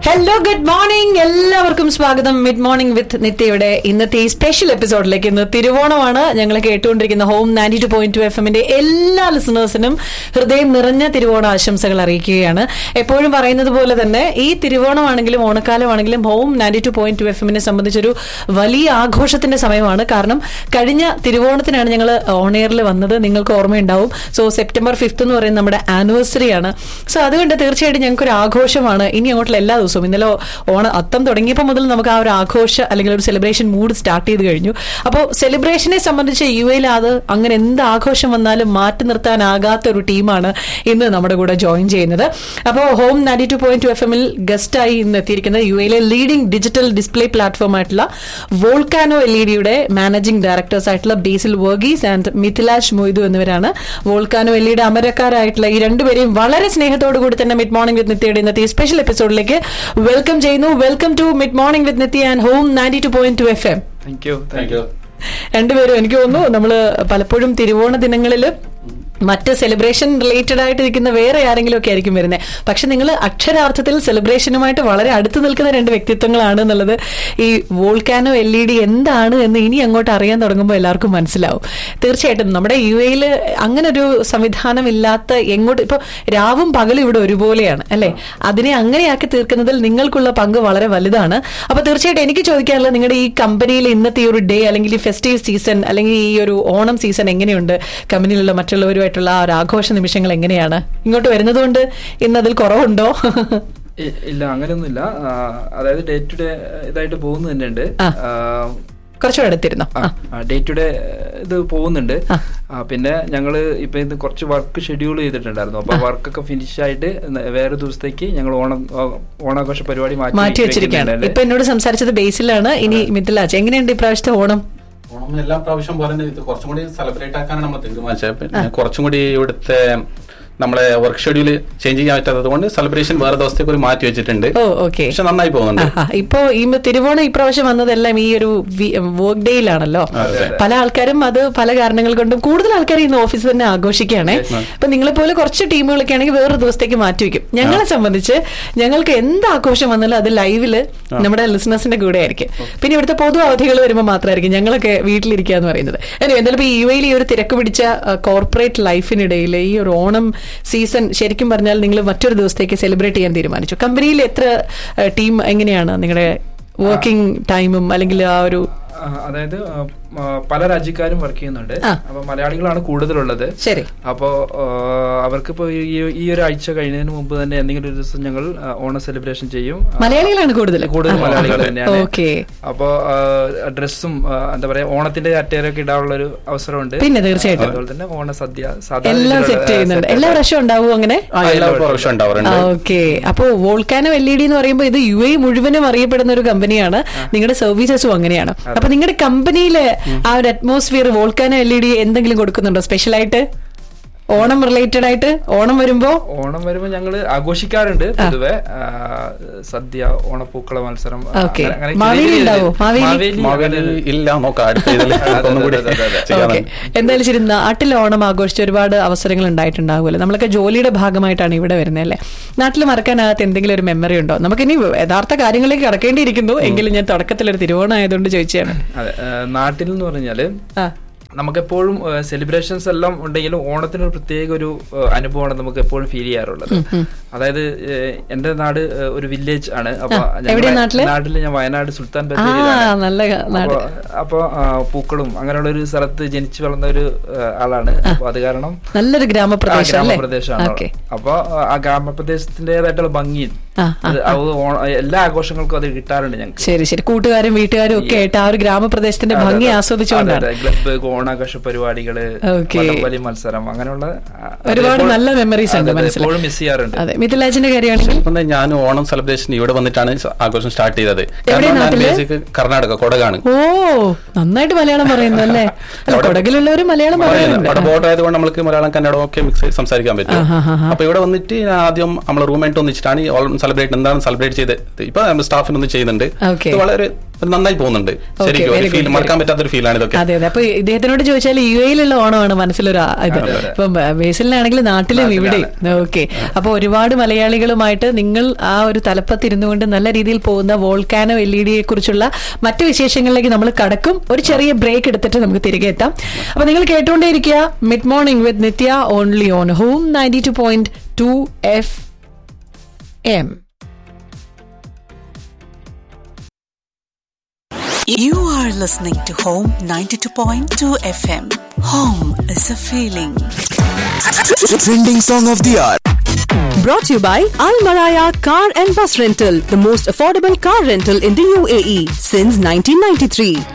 Hello good morning എല്ലാവർക്കും സ്വാഗതം mid morning വിത്ത് നിത്യയുടെ ഇന്നത്തെ ഈ സ്പെഷ്യൽ എപ്പിസോഡിലേക്ക് ഇന്ന് തിരുവോണമാണ് ഞങ്ങൾ കേട്ടുകൊണ്ടിരിക്കുന്ന home ninety two point two F എമ്മിന്റെ എല്ലാ ലിസണേഴ്സിനും ഹൃദയം നിറഞ്ഞ തിരുവോണ ആശംസകൾ അറിയിക്കുകയാണ് എപ്പോഴും പറയുന്നത് പോലെ തന്നെ ഈ തിരുവോണമാണെങ്കിലും ഓണക്കാലമാണെങ്കിലും home ninety two point two F എമ്മിനെ സംബന്ധിച്ചൊരു വലിയ ആഘോഷത്തിന്റെ സമയമാണ് കാരണം കഴിഞ്ഞ തിരുവോണത്തിനാണ് ഞങ്ങൾ ഓണെയറിൽ വന്നത് നിങ്ങൾക്ക് ഓർമ്മയുണ്ടാവും സോ സെപ്റ്റംബർ ഫിഫ്ത്ത് എന്ന് പറയുന്നത് നമ്മുടെ ആനിവേഴ്സറി ആണ് സോ അതുകൊണ്ട് തീർച്ചയായിട്ടും ഞങ്ങൾക്ക് ഒരു ആഘോഷമാണ് ഇനി അങ്ങോട്ടുള്ള എല്ലാ ദിവസവും ഇന്നലെ ഓണ അത്തം തുടങ്ങിയപ്പോൾ മുതൽ നമുക്ക് ആ ഒരു ആഘോഷ അല്ലെങ്കിൽ ഒരു സെലിബ്രേഷൻ മൂഡ് സ്റ്റാർട്ട് ചെയ്ത് കഴിഞ്ഞു അപ്പോൾ സെലിബ്രേഷനെ സംബന്ധിച്ച് യു എയിൽ അത് അങ്ങനെ എന്ത് ആഘോഷം വന്നാലും മാറ്റി നിർത്താനാകാത്ത ഒരു ടീമാണ് ഇന്ന് നമ്മുടെ കൂടെ ജോയിൻ ചെയ്യുന്നത് അപ്പോൾ home ninety two point two F എമ്മിൽ ഗസ്റ്റായി ഇന്ന് എത്തിയിരിക്കുന്നത് യു എയിലെ ലീഡിംഗ് ഡിജിറ്റൽ ഡിസ്പ്ലേ പ്ലാറ്റ്ഫോം ആയിട്ടുള്ള വോൾക്കാനോ എൽ ഇ ഡിയുടെ മാനേജിംഗ് ഡയറക്ടേഴ്സ് ആയിട്ടുള്ള ബേസിൽ വർഗീസ് ആൻഡ് മിഥിലാഷ് മൊയ്തു എന്നിവരാണ് വോൾക്കാനോ എൽ ഇയുടെ അമരക്കാരായിട്ടുള്ള ഈ രണ്ടുപേരെയും വളരെ സ്നേഹത്തോടു കൂടി തന്നെ മിഡ് മോർണിംഗ് വിത്ത് നിത്യയുടെ ഇന്നത്തെ ഈ സ്പെഷ്യൽ എപ്പിസോഡിലേക്ക് വെൽക്കം ചെയ്യുന്നു welcome to mid morning with Nithya and home ninety two point two F M thank you thank you രണ്ടുപേരും എനിക്ക് തോന്നുന്നു നമ്മള് പലപ്പോഴും തിരുവോണ ദിനങ്ങളിൽ മറ്റ് സെലിബ്രേഷൻ റിലേറ്റഡ് ആയിട്ട് നിൽക്കുന്ന വേറെ ആരെങ്കിലും ഒക്കെ ആയിരിക്കും വരുന്നത് പക്ഷെ നിങ്ങൾ അക്ഷരാർത്ഥത്തിൽ സെലിബ്രേഷനുമായിട്ട് വളരെ അടുത്ത് നിൽക്കുന്ന രണ്ട് വ്യക്തിത്വങ്ങളാണ് എന്നുള്ളത് ഈ വോൾക്കാനോ എൽ ഇ ഡി എന്താണ് എന്ന് ഇനി അങ്ങോട്ട് അറിയാൻ തുടങ്ങുമ്പോൾ എല്ലാവർക്കും മനസ്സിലാവും തീർച്ചയായിട്ടും നമ്മുടെ യു എയിൽ അങ്ങനെ ഒരു സംവിധാനം ഇല്ലാത്ത എങ്ങോട്ട് ഇപ്പൊ രാവും പകലും ഇവിടെ ഒരുപോലെയാണ് അല്ലെ അതിനെ അങ്ങനെയാക്കി തീർക്കുന്നതിൽ നിങ്ങൾക്കുള്ള പങ്ക് വളരെ വലുതാണ് അപ്പൊ തീർച്ചയായിട്ടും എനിക്ക് ചോദിക്കാനുള്ളത് നിങ്ങളുടെ ഈ കമ്പനിയിൽ ഇന്നത്തെ ഈ ഒരു ഡേ അല്ലെങ്കിൽ ഈ ഫെസ്റ്റീവ് സീസൺ അല്ലെങ്കിൽ ഈ ഒരു ഓണം സീസൺ എങ്ങനെയുണ്ട് കമ്പനിയിലുള്ള മറ്റുള്ളവരുമായിട്ടുള്ള ആ ഒരു ആഘോഷ നിമിഷങ്ങൾ എങ്ങനെയാണ് ഇങ്ങോട്ട് വരുന്നതുകൊണ്ട് ഇന്ന് അതിൽ കുറവുണ്ടോ ഇ- ഇല്ല അങ്ങനെയൊന്നുമില്ല ആ, അതായത് ഡേ ടു ഡേ ഇതായിട്ട് പോകുന്നു തന്നെയുണ്ട് ആ. കുറച്ചുകൂടെ അടുത്തിരുന്നോ ആ. ഡേ ടു ഡേ ഇത് പോകുന്നുണ്ട് ആ, പിന്നെ ഞങ്ങള് ഇപ്പൊ ഇത് കുറച്ച് വർക്ക് ഷെഡ്യൂൾ ചെയ്തിട്ടുണ്ടായിരുന്നു അപ്പൊ വർക്കൊക്കെ ഫിനിഷ് ആയിട്ട് ന- വേറെ ദിവസത്തേക്ക് ഞങ്ങൾ ഓണം ആ, ഓണാഘോഷ പരിപാടി മാറ്റി വെച്ചിരിക്കുകയാണ് വെക്കുന്നുണ്ട്. ഇപ്പൊ എന്നോട് സംസാരിച്ചത് ബേസിലാണ് ഇനി മിഥിലാച്ച് എങ്ങനെയുണ്ട് ഇപ്രാവശ്യത്തെ ഓണം ഓണം എല്ലാ പ്രാവശ്യം പോലെ തന്നെ ഇത് കുറച്ചും കൂടി സെലിബ്രേറ്റ് ആക്കാനാണ് നമ്മൾ തീരുമാനിച്ചത് പിന്നെ കുറച്ചും കൂടി ഇവിടുത്തെ നമ്മളെ വർക്ക് ഷെഡ്യൂൾ ചേഞ്ച് ചെയ്യാൻ പറ്റാത്തത് കൊണ്ട് സെലിബ്രേഷൻ വേറെ ദിവസത്തേക്ക് ഒരു മാറ്റി വെച്ചിട്ടുണ്ട് ഓ ഓക്കെ പക്ഷെ നന്നായി പോകുന്നുണ്ട് ആഹാ. ഇപ്പോ ഈ തിരുവോണം ഇപ്രാവശ്യം വന്നതെല്ലാം ഈ ഒരു വർക്ക് ഡേയിലാണല്ലോ പല ആൾക്കാരും അത് പല കാരണങ്ങൾ കൊണ്ടും കൂടുതൽ ആൾക്കാർ ഇന്ന് ഓഫീസിൽ തന്നെ ആഘോഷിക്കുകയാണേ അപ്പൊ നിങ്ങളെ പോലെ കുറച്ച് ടീമുകളൊക്കെ ആണെങ്കിൽ വേറൊരു ദിവസത്തേക്ക് മാറ്റി വെക്കും ഞങ്ങളെ സംബന്ധിച്ച് ഞങ്ങൾക്ക് എന്ത് ആഘോഷം വന്നാലും അത് ലൈവില് നമ്മുടെ ലിസണേഴ്സിന്റെ കൂടെ ആയിരിക്കും പിന്നെ ഇവിടുത്തെ പൊതു അവധികൾ വരുമ്പോൾ മാത്രമായിരിക്കും ഞങ്ങളൊക്കെ വീട്ടിലിരിക്കുക എന്ന് പറയുന്നത് Anyway, എന്തായാലും ഇപ്പൊ യു എയിൽ ഈ ഒരു തിരക്ക് പിടിച്ച കോർപ്പറേറ്റ് ലൈഫിനിടയിൽ ഈ ഒരു ഓണം സീസൺ ശരിക്കും പറഞ്ഞാൽ നിങ്ങൾ മറ്റൊരു ദിവസത്തേക്ക് സെലിബ്രേറ്റ് ചെയ്യാൻ തീരുമാനിച്ചു കമ്പനിയിൽ എത്ര ടീം എങ്ങനെയാണ് നിങ്ങളുടെ വർക്കിംഗ് ടൈമും അല്ലെങ്കിൽ ആ ഒരു ആ, അതായത് ആ, ആ, പല രാജ്യക്കാരും വർക്ക് ചെയ്യുന്നുണ്ട് ആ. അപ്പൊ മലയാളികളാണ് കൂടുതലുള്ളത് ശരി അപ്പോ അവർക്കിപ്പോ ഈ ഈ ഒരു ആഴ്ച കഴിയുന്നതിന് മുമ്പ് തന്നെ എന്തെങ്കിലും ഒരു ദിവസം ഞങ്ങൾ ആ, ഓണം സെലിബ്രേഷൻ ചെയ്യും ആ, മലയാളികളാണ് കൂടുതൽ കൂടുതൽ മലയാളികൾ തന്നെയാണ് ഓക്കെ അപ്പോ ഡ്രസ്സും എന്താ പറയാ ഓണത്തിന്റെ അറ്റയറൊക്കെ ഇടാനുള്ള ഒരു അവസരമുണ്ട് പിന്നെ തീർച്ചയായിട്ടും. അതുപോലെ തന്നെ ഓണസദ്യ സാധാരണ എല്ലാം രീതിയിലുള്ള, സെറ്റ് ചെയ്യുന്നുണ്ട് ആ, എല്ലാ set പ്രാവശ്യം ഉണ്ടാവും അങ്ങനെ ആ എല്ലാ പ്രാവശ്യം ഉണ്ടാവാറുണ്ട് ഓക്കെ അപ്പോ വോൾക്കാനോ എൽ ഇ ഡി എന്ന് പറയുമ്പോൾ ഇത് യു എ മുഴുവനും അറിയപ്പെടുന്ന ഒരു കമ്പനിയാണ് നിങ്ങളുടെ സർവീസസും അങ്ങനെയാണ് അപ്പൊ നിങ്ങളുടെ കമ്പനിയിലെ ആ ഒരു atmosphere volcano L E D എന്തെങ്കിലും കൊടുക്കുന്നുണ്ടോ സ്പെഷ്യൽ ആയിട്ട് ഓണം റിലേറ്റഡ് ആയിട്ട് ഓണം വരുമ്പോ ഓണം വരുമ്പോ ഞങ്ങള് ആഘോഷിക്കാറുണ്ട് പൊതുവെ ആ, സദ്യ ഓണപ്പൂക്കള മത്സരം ആ, Okay. അങ്ങനെ- അങ്ങനെ മാവേലി ചെറിയ ഉണ്ടാവോ? രീതിയിൽ- മാവേലി? മാവേലി മാവേലി അങ്ങനെ- ഇല്ല നോക്കാം അടുത്ത ഇതില് അതെ, ഒന്നും കൂടി അതെ, അതെ, അതെ. ഓക്കെ ചെയ്യാനുണ്ട് എന്തായാലും ശരി നാട്ടിൽ ഓണം ആഘോഷിച്ച ഒരുപാട് അവസരങ്ങൾ ഉണ്ടായിട്ടുണ്ടാവുമല്ലോ നമ്മളൊക്കെ ജോലിയുടെ ഭാഗമായിട്ടാണ് ഇവിടെ വരുന്നത് അല്ലേ നാട്ടിൽ മറക്കാനാകാത്ത എന്തെങ്കിലും ഒരു മെമ്മറി ഉണ്ടോ നമുക്കിനി യഥാർത്ഥ കാര്യങ്ങളിലേക്ക് കടക്കേണ്ടിയിരിക്കുന്നു എങ്കിലും ഞാൻ തുടക്കത്തിൽ ഒരു തിരുവോണം ആയതുകൊണ്ട് ചോദിച്ചാണ് അതെ ആ, നാട്ടിൽ എന്ന് പറഞ്ഞാല് ആ നമുക്കെപ്പോഴും സെലിബ്രേഷൻസ് എല്ലാം ഉണ്ടെങ്കിലും ഓണത്തിന് ഒരു പ്രത്യേക ഒരു ആ, അനുഭവമാണ് നമുക്ക് എപ്പോഴും ഫീൽ ചെയ്യാറുള്ളത് അതായത് ഏ, എന്റെ നാട് ഏ, ഒരു വില്ലേജ് ആണ് അപ്പൊ ആ, ഞങ്ങളുടെ എവിടെയാ നാട്ടില്? നാട്ടില് ഞാൻ വയനാട് സുൽത്താൻ ആ ബത്തേരിയിലാണ് നല്ല നാട് അപ്പൊ- അപ്പൊ ആ, പൂക്കളും അങ്ങനെയുള്ള ഒരു സ്ഥലത്ത് ജനിച്ചു വളർന്ന ഒരു ആ, ആളാണ് അപ്പൊ അത് കാരണം നല്ലൊരു ആ ഗ്രാമപ്രദേശം അല്ലേ ഗ്രാമപ്രദേശമാണ് ഓക്കെ അപ്പൊ ആ ഗ്രാമപ്രദേശത്തിന്റേതായിട്ടുള്ള ഭംഗി ആ, അത് അത് ഓണ- എല്ലാ ആഘോഷങ്ങൾക്കും അത് കിട്ടാറുണ്ട് ഞങ്ങൾക്ക് ശരി ശരി കൂട്ടുകാരും വീട്ടുകാരും ഒക്കെ ആയിട്ട് ആ ഒരു ഗ്രാമപ്രദേശത്തിന്റെ ഭംഗി ആസ്വദിച്ചുകൊണ്ടാണ് ക്ലബ്ബ് ഓണാഘോഷ പരിപാടികള് Okay. വടംവലി മത്സരം അങ്ങനെയുള്ള ആ, അത് ഒരുപാട് എപ്പോഴും- നല്ല മെമ്മറീസ് ഉണ്ട് അതെ, അതെ, മനസ്സിലായി എപ്പോഴും മിസ് ചെയ്യാറുണ്ട് അതെ മിഥിലാജിന്റെ കാര്യമാണെങ്കിൽ ഇപ്പം ഞാൻ ഓണം സെലിബ്രേഷൻ ഇവിടെ വന്നിട്ടാണ് ആഘോഷം സ്റ്റാർട്ട് ചെയ്തത് എവിടെയാ കാരണം ഞാൻ നാട്ടില്? ബേസിക് കർണാടക കൊടകാണ് ഓ നന്നായിട്ട് മലയാളം പറയുന്നു അല്ലേ അല്ല കൊടകിലുള്ളവര് മലയാളം പറയാറുണ്ട് അവിടെ ബോർഡർ ആയതുകൊണ്ട് നമുക്ക് മലയാളം കന്നഡം ഒക്കെ മിക്സ് സംസാരിക്കാൻ പറ്റും ആഹാ, ആഹാ. അപ്പൊ ഇവിടെ വന്നിട്ട് ഞാൻ ആദ്യം നമ്മൾ റൂമായിട്ട് ഒന്നിച്ചിട്ടാണ് ഈ ഓണം സെലിബ്രേറ്റ് എന്താണ് സെലിബ്രേറ്റ് ചെയ്ത് ഇപ്പൊ സ്റ്റാഫിനൊന്നും ചെയ്യുന്നുണ്ട് Okay. ഇത് വളരെ നന്നായി പോകുന്നുണ്ട് Okay, ശരിക്കും very ഒരു ഫീൽ good, മറക്കാൻ പറ്റാത്തൊരു ഫീലാണ് ഇതൊക്കെ അതെ അതെ അപ്പൊ ഇദ്ദേഹത്തിനോട് ചോദിച്ചാൽ യു എയിലുള്ള ഓണമാണ് മനസ്സിലൊരു ആ- ഇത് അതെ, അതെ. ഇപ്പം ബേസിലാണെങ്കിൽ നാട്ടിലും ഇവിടെ ഓക്കെ അപ്പൊ ഒരുപാട് മലയാളികളുമായിട്ട് നിങ്ങൾ ആ ഒരു തലപ്പത്തിരുന്നു കൊണ്ട് നല്ല രീതിയിൽ പോകുന്ന വോൾക്കാനോ എൽ ഇ ഡിയെ കുറിച്ചുള്ള മറ്റു വിശേഷങ്ങളിലേക്ക് നമ്മൾ കടക്കും ഒരു ചെറിയ ബ്രേക്ക് എടുത്തിട്ട് നമുക്ക് തിരികെ എത്താം അപ്പൊ നിങ്ങൾ കേട്ടുകൊണ്ടേയിരിക്കുക mid morning with Nithya only on home ninety two point two F M You are listening to Home 92.2 FM. Home is a feeling. Trending song of the hour. Brought to you by Al Maraya Car and Bus Rental, the most affordable car rental in the UAE since 1993.